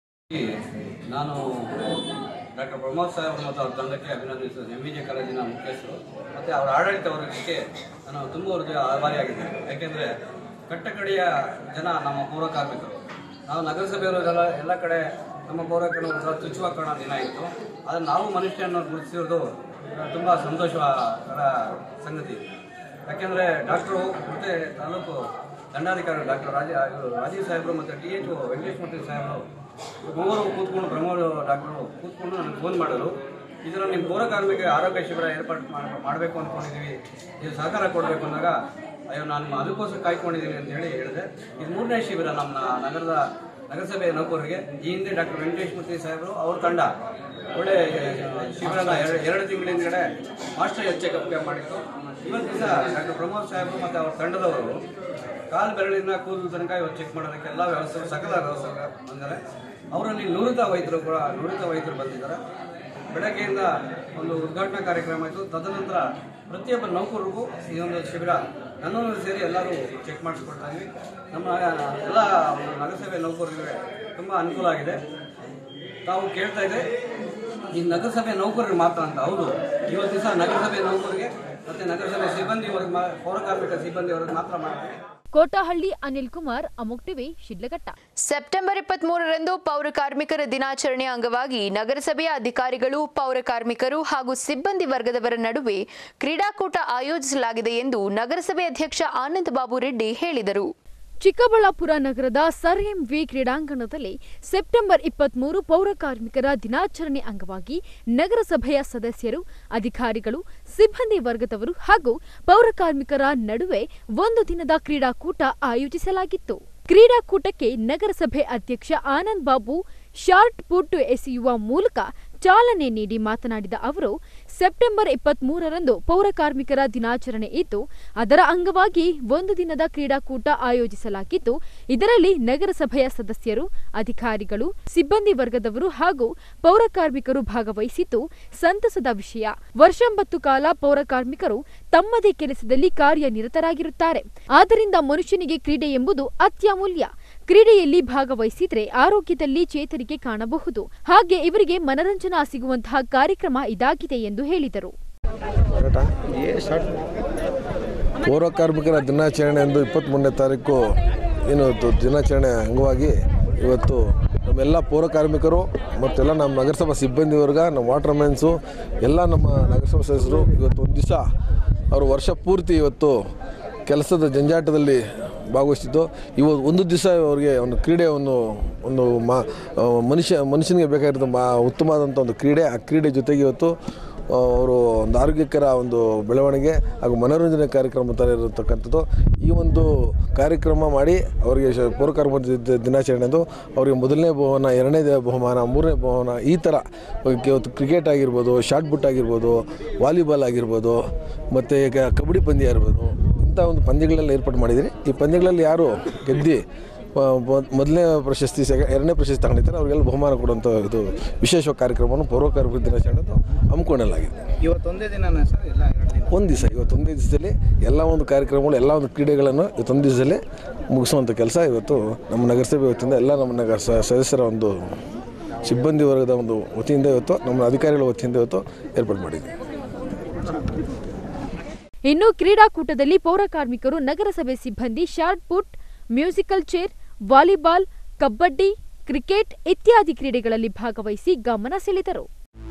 ನಾನು ಡಾಕ್ಟರ್ ಪ್ರಮೋದ್ ಸಾಹೇಬ್ ಮತ್ತು ಅವ್ರ ತಂಡಕ್ಕೆ ಅಭಿನಂದಿಸಿದ ಎಂ ವಿ ಜೆ ಕಾಲೇಜಿನ ಮುಖ್ಯಸ್ಥರು ಮತ್ತು ಅವರ ಆಡಳಿತ ವರ್ಗಕ್ಕೆ ನಾನು ತುಂಬ ಹೃದಯ ಆಭಾರಿಯಾಗಿದ್ದೇನೆ ಯಾಕೆಂದರೆ ಕಟ್ಟಕಡೆಯ ಜನ ನಮ್ಮ ಪೌರ ಕಾರ್ಮಿಕರು ನಾವು ನಗರಸಭೆಯವರು ಎಲ್ಲ ಎಲ್ಲ ಕಡೆ ನಮ್ಮ ಪೌರಕರು ಒಂಥರ ತುಚ್ಛವಾಗಿ ಕಾಣೋ ದಿನ ಇತ್ತು ಆದರೆ ನಾವು ಮನುಷ್ಯನನ್ನು ಗುರುತಿಸಿರೋದು ತುಂಬ ಸಂತೋಷಕರ ಸಂಗತಿ ಯಾಕೆಂದರೆ ಡಾಕ್ಟ್ರು ಮತ್ತು ತಾಲೂಕು ದಂಡಾಧಿಕಾರಿ ಡಾಕ್ಟರ್ ರಾಜ ಇವರು ರಾಜೀವ್ ಸಾಹೇಬರು ಮತ್ತು ಟಿ ಎಚ್ ವೆಂಕಟೇಶ್ ಮೂರ್ತಿ ಸಾಹೇಬರು ಮೂವರು ಕೂತ್ಕೊಂಡು ಪ್ರಮೋದ್ ಡಾಕ್ಟ್ರು ಕೂತ್ಕೊಂಡು ನನಗೆ ಫೋನ್ ಮಾಡಿದ್ರು ಇದನ್ನು ನಿಮ್ಮ ಪೌರ ಕಾರ್ಮಿಕ ಆರೋಗ್ಯ ಶಿಬಿರ ಏರ್ಪಾಡು ಮಾಡ್- ಮಾಡಬೇಕು ಅಂದ್ಕೊಂಡಿದ್ದೀವಿ ಇದು ಸಹಕಾರ ಕೊಡಬೇಕು ಅಂದಾಗ ಅಯ್ಯೋ ನಾನು ಅದಕ್ಕೋಸ್ಕರ ಕಾಯ್ಕೊಂಡಿದ್ದೀನಿ ಅಂತ ಹೇಳಿ ಹೇಳಿದೆ ಇದು ಮೂರನೇ ಶಿಬಿರ ನಮ್ಮ ನಗರದ ನಗರಸಭೆಯ ನೌಕರರಿಗೆ ಈ ಹಿಂದೆ ಡಾಕ್ಟರ್ ವೆಂಕಟೇಶ್ ಮೂರ್ತಿ ಸಾಹೇಬರು ಅವ್ರ ತಂಡ ಒಳ್ಳೆ ಶಿಬಿರನ ಎರಡು ಎರಡು ತಿಂಗಳ ಹಿಂದ್ಗಡೆ ಮಾಸ್ಟರ್ ಹೆಲ್ತ್ ಚೆಕಪ್ಗೆ ಮಾಡಿತ್ತು ಇವತ್ತು ದಿವಸ ಡಾಕ್ಟರ್ ಪ್ರಮೋದ್ ಸಾಹೇಬರು ಮತ್ತು ಅವ್ರ ತಂಡದವರು ಕಾಲು ಬೆರಳಿನ ಕೂದಲು ತನಕ ಇವತ್ತು ಚೆಕ್ ಮಾಡೋದಕ್ಕೆ ಎಲ್ಲ ವ್ಯವಸ್ಥೆ ಸಕಲ ವ್ಯವಸ್ಥೆ ಬಂದಿದ್ದಾರೆ ಅವರಲ್ಲಿ ನುರಿತ ವೈದ್ಯರು ಕೂಡ ನುರಿತ ವೈದ್ಯರು ಬಂದಿದ್ದಾರೆ
ಬೆಳಗ್ಗೆಯಿಂದ ಒಂದು ಉದ್ಘಾಟನಾ ಕಾರ್ಯಕ್ರಮ ಆಯಿತು ತದನಂತರ ಪ್ರತಿಯೊಬ್ಬ ನೌಕರರಿಗೂ ಈ ಒಂದು ಶಿಬಿರ ನನ್ನನ್ನು ಸೇರಿ ಎಲ್ಲರೂ ಚೆಕ್ ಮಾಡಿಸ್ಕೊಳ್ತಾ ಇದ್ವಿ ನಮ್ಮ ಎಲ್ಲ ಒಂದು ನಗರಸಭೆ ನೌಕರರಿಗೆ ತುಂಬ ಅನುಕೂಲ ಆಗಿದೆ ತಾವು ಕೇಳ್ತಾ ಇದ್ರೆ ಈ ನಗರಸಭೆ ನೌಕರರಿಗೆ ಮಾತ್ರ ಅಂತ ಹೌದು ಇವತ್ತು ದಿವಸ ನಗರಸಭೆ ನೌಕರಿಗೆ ಮತ್ತು ನಗರಸಭೆ ಸಿಬ್ಬಂದಿಯವರಿಗೆ ಮಾ ಪೌರಕಾರ್ಮಿಕ ಸಿಬ್ಬಂದಿಯವರಿಗೆ ಮಾತ್ರ ಮಾಡ್ತೀವಿ
ಕೋಟಹಳ್ಳಿ ಅನಿಲ್ ಕುಮಾರ್ ಅಮೋಕ್ ಟಿವಿ ಶಿಡ್ಲಘಟ್ಟ
ಸೆಪ್ಟೆಂಬರ್ ಇಪ್ಪತ್ತ್ ಮೂರರಂದು ಪೌರ ಕಾರ್ಮಿಕರ ದಿನಾಚರಣೆ ಅಂಗವಾಗಿ ನಗರಸಭೆಯ ಅಧಿಕಾರಿಗಳು ಪೌರ ಕಾರ್ಮಿಕರು ಹಾಗೂ ಸಿಬ್ಬಂದಿ ವರ್ಗದವರ ನಡುವೆ ಕ್ರೀಡಾಕೂಟ ಆಯೋಜಿಸಲಾಗಿದೆ ಎಂದು ನಗರಸಭೆ ಅಧ್ಯಕ್ಷ ಆನಂದ್ ಬಾಬು ರೆಡ್ಡಿ ಹೇಳಿದರು
ಚಿಕ್ಕಬಳ್ಳಾಪುರ ನಗರದ ಸರ್ ಎಂ ವಿ ಕ್ರೀಡಾಂಗಣದಲ್ಲಿ ಸೆಪ್ಟೆಂಬರ್ ಇಪ್ಪತ್ಮೂರು ಪೌರ ಕಾರ್ಮಿಕರ ದಿನಾಚರಣೆ ಅಂಗವಾಗಿ ನಗರಸಭೆಯ ಸದಸ್ಯರು ಅಧಿಕಾರಿಗಳು ಸಿಬ್ಬಂದಿ ವರ್ಗದವರು ಹಾಗೂ ಪೌರ ಕಾರ್ಮಿಕರ ನಡುವೆ ಒಂದು ದಿನದ ಕ್ರೀಡಾಕೂಟ ಆಯೋಜಿಸಲಾಗಿತ್ತು ಕ್ರೀಡಾಕೂಟಕ್ಕೆ ನಗರಸಭೆ ಅಧ್ಯಕ್ಷ ಆನಂದ್ ಬಾಬು ಶಾರ್ಟ್ ಪುಟ್ ಎಸೆಯುವ ಮೂಲಕ ಚಾಲನೆ ನೀಡಿ ಮಾತನಾಡಿದ ಅವರು ಸೆಪ್ಟೆಂಬರ್ ಇಪ್ಪತ್ಮೂರರಂದು ಪೌರ ಕಾರ್ಮಿಕರ ದಿನಾಚರಣೆ ಇದ್ದು ಅದರ ಅಂಗವಾಗಿ ಒಂದು ದಿನದ ಕ್ರೀಡಾಕೂಟ ಆಯೋಜಿಸಲಾಗಿದ್ದು ಇದರಲ್ಲಿ ನಗರಸಭೆಯ ಸದಸ್ಯರು ಅಧಿಕಾರಿಗಳು ಸಿಬ್ಬಂದಿ ವರ್ಗದವರು ಹಾಗೂ ಪೌರ ಕಾರ್ಮಿಕರು ಭಾಗವಹಿಸಿದ್ದು ಸಂತಸದ ವಿಷಯ ವರ್ಷಂಬತ್ತು ಕಾಲ ಪೌರ ಕಾರ್ಮಿಕರು ತಮ್ಮದೇ ಕೆಲಸದಲ್ಲಿ ಕಾರ್ಯನಿರತರಾಗಿರುತ್ತಾರೆ ಆದ್ದರಿಂದ ಮನುಷ್ಯನಿಗೆ ಕ್ರೀಡೆ ಎಂಬುದು ಅತ್ಯಮೂಲ್ಯ ಕ್ರೀಡೆಯಲ್ಲಿ ಭಾಗವಹಿಸಿದ್ರೆ ಆರೋಗ್ಯದಲ್ಲಿ ಚೇತರಿಕೆ ಕಾಣಬಹುದು ಹಾಗೆ ಇವರಿಗೆ ಮನರಂಜನಾ ಸಿಗುವಂತಹ ಕಾರ್ಯಕ್ರಮ ಇದಾಗಿದೆ ಎಂದು ಹೇಳಿದರು
ಪೌರ ಕಾರ್ಮಿಕರ ದಿನಾಚರಣೆ ಎಂದು ಇಪ್ಪತ್ತ್ಮೂರನೇ ತಾರೀಕು ಏನು ಇವತ್ತು ದಿನಾಚರಣೆ ಅಂಗವಾಗಿ ಇವತ್ತು ನಮ್ಮೆಲ್ಲ ಪೌರ ಕಾರ್ಮಿಕರು ಮತ್ತೆಲ್ಲ ನಮ್ಮ ನಗರಸಭಾ ಸಿಬ್ಬಂದಿ ವರ್ಗ ನಮ್ಮ ವಾಟರ್ ಮ್ಯಾನ್ಸು ಎಲ್ಲ ನಮ್ಮ ನಗರಸಭಾ ಸದಸ್ಯರು ಇವತ್ತು ಒಂದು ದಿವಸ ಅವರು ವರ್ಷ ಪೂರ್ತಿ ಇವತ್ತು ಕೆಲಸದ ಜಂಜಾಟದಲ್ಲಿ ಭಾಗವಹಿಸಿದ್ದು ಇವತ್ತು ಒಂದು ದಿವಸ ಅವರಿಗೆ ಒಂದು ಕ್ರೀಡೆ ಒಂದು ಒಂದು ಮಾ ಮನುಷ್ಯ ಮನುಷ್ಯನಿಗೆ ಬೇಕಾಗಿರೋದು ಮಾ ಉತ್ತಮವಾದಂಥ ಒಂದು ಕ್ರೀಡೆ ಆ ಕ್ರೀಡೆ ಜೊತೆಗೆ ಇವತ್ತು ಅವರು ಒಂದು ಆರೋಗ್ಯಕರ ಒಂದು ಬೆಳವಣಿಗೆ ಹಾಗೂ ಮನೋರಂಜನೆ ಕಾರ್ಯಕ್ರಮ ಥರ ಇರತಕ್ಕಂಥದ್ದು ಈ ಒಂದು ಕಾರ್ಯಕ್ರಮ ಮಾಡಿ ಅವರಿಗೆ ಶ- ಪೌರ ಕಾರ್ಮಿಕ ದಿ- ದಿನಾಚರಣೆ ಎಂದು ಅವರಿಗೆ ಮೊದಲನೇ ಬಹುಮಾನ ಎರಡನೇ ಬಹುಮಾನ ಮೂರನೇ ಬಹುಮಾನ ಈ ಥರ ಇವತ್ತು ಕ್ರಿಕೆಟ್ ಆಗಿರ್ಬೋದು ಶಾರ್ಟ್ ಬುಟ್ ಆಗಿರ್ಬೋದು ವಾಲಿಬಾಲ್ ಆಗಿರ್ಬೋದು ಮತ್ತು ಈಗ ಕಬಡ್ಡಿ ಪಂದ್ಯ ಇರ್ಬೋದು ಇಂಥ ಒಂದು ಪಂದ್ಯಗಳೆಲ್ಲ ಏರ್ಪಾಡು ಮಾಡಿದ್ದೀರಿ ಈ ಪಂದ್ಯಗಳಲ್ಲಿ ಯಾರು ಗೆದ್ದು ಆ, ಮೊದ್- ಮೊದಲನೇ ಪ್ರಶಸ್ತಿ ಸೆಕ ಎರಡನೇ ಪ್ರಶಸ್ತಿ ತಗೊಂಡಿದ್ದಾರೆ ಅವರಿಗೆಲ್ಲ ಬಹುಮಾನ ಕೊಡುವಂಥ ಇದು ವಿಶೇಷ ಕಾರ್ಯಕ್ರಮವನ್ನು ಪೌರ ಕಾರ್ಮಿಕ ದಿನಾಚರಣೆ ಅಂತ ಹಮ್ಮಿಕೊಳ್ಳಲಾಗಿದೆ
ಇವತ್ತೊಂದೇ ದಿನನ ಸರ್ ಇಲ್ಲ ಎರಡು ದಿನ
ಒಂದು ದಿವಸ ಇವತ್ತೊಂದೇ ದಿವಸದಲ್ಲಿ ಎಲ್ಲ ಒಂದು ಕಾರ್ಯಕ್ರಮಗಳು ಎಲ್ಲ ಒಂದು ಕ್ರೀಡೆಗಳನ್ನು ಇವತ್ತೊಂದು ದಿವಸದಲ್ಲಿ ಮುಗಿಸುವಂಥ ಕೆಲಸ ಇವತ್ತು ನಮ್ಮ ನಗರಸಭೆ ವತಿಯಿಂದ ಎಲ್ಲ ನಮ್ಮ ನಗರ ಸ- ಸದಸ್ಯರ ಒಂದು ಸಿಬ್ಬಂದಿ ವರ್ಗದ ಒಂದು ವತಿಯಿಂದ ಇವತ್ತು ನಮ್ಮ ಅಧಿಕಾರಿಗಳ ವತಿಯಿಂದ ಇವತ್ತು ಏರ್ಪಾಡು ಮಾಡಿದ್ದೀವಿ
ಇನ್ನು ಕ್ರೀಡಾಕೂಟದಲ್ಲಿ ಪೌರ ಕಾರ್ಮಿಕರು ನಗರಸಭೆ ಸಿಬ್ಬಂದಿ shot put musical chair volleyball kabaddi cricket ಇತ್ಯಾದಿ ಕ್ರೀಡೆಗಳಲ್ಲಿ ಭಾಗವಹಿಸಿ ಗಮನ ಸೆಳೆದರು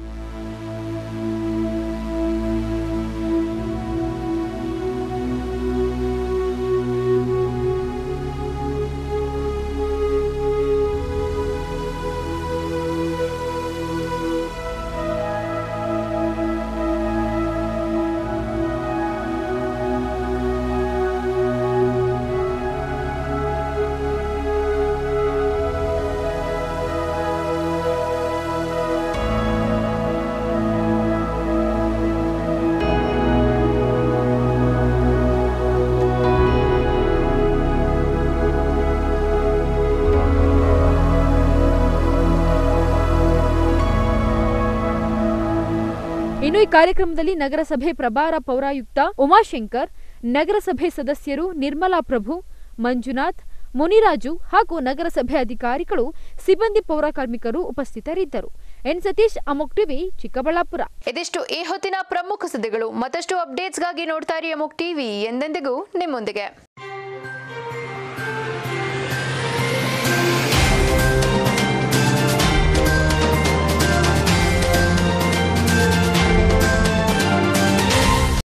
ಇನ್ನು ಈ ಕಾರ್ಯಕ್ರಮದಲ್ಲಿ ನಗರಸಭೆ ಪ್ರಭಾರ ಪೌರಾಯುಕ್ತ ಉಮಾಶಂಕರ್ ನಗರಸಭೆ ಸದಸ್ಯರು ನಿರ್ಮಲಾ ಪ್ರಭು ಮಂಜುನಾಥ್ ಮುನಿರಾಜು ಹಾಗೂ ನಗರಸಭೆ ಅಧಿಕಾರಿಗಳು ಸಿಬ್ಬಂದಿ ಪೌರ ಕಾರ್ಮಿಕರು ಉಪಸ್ಥಿತರಿದ್ದರು ಎನ್ ಸತೀಶ್ ಅಮೋಕ್ ಟಿವಿ ಚಿಕ್ಕಬಳ್ಳಾಪುರ
ಇದಿಷ್ಟು ಈ ಹೊತ್ತಿನ ಪ್ರಮುಖ ಸುದ್ದಿಗಳು ಮತ್ತಷ್ಟು ಅಪ್ಡೇಟ್ಸ್ಗಾಗಿ ನೋಡ್ತಾ ಇರಿ ಅಮೋಕ್ ಟಿವಿ ಎಂದೆಂದಿಗೂ ನಿಮ್ಮೊಂದಿಗೆ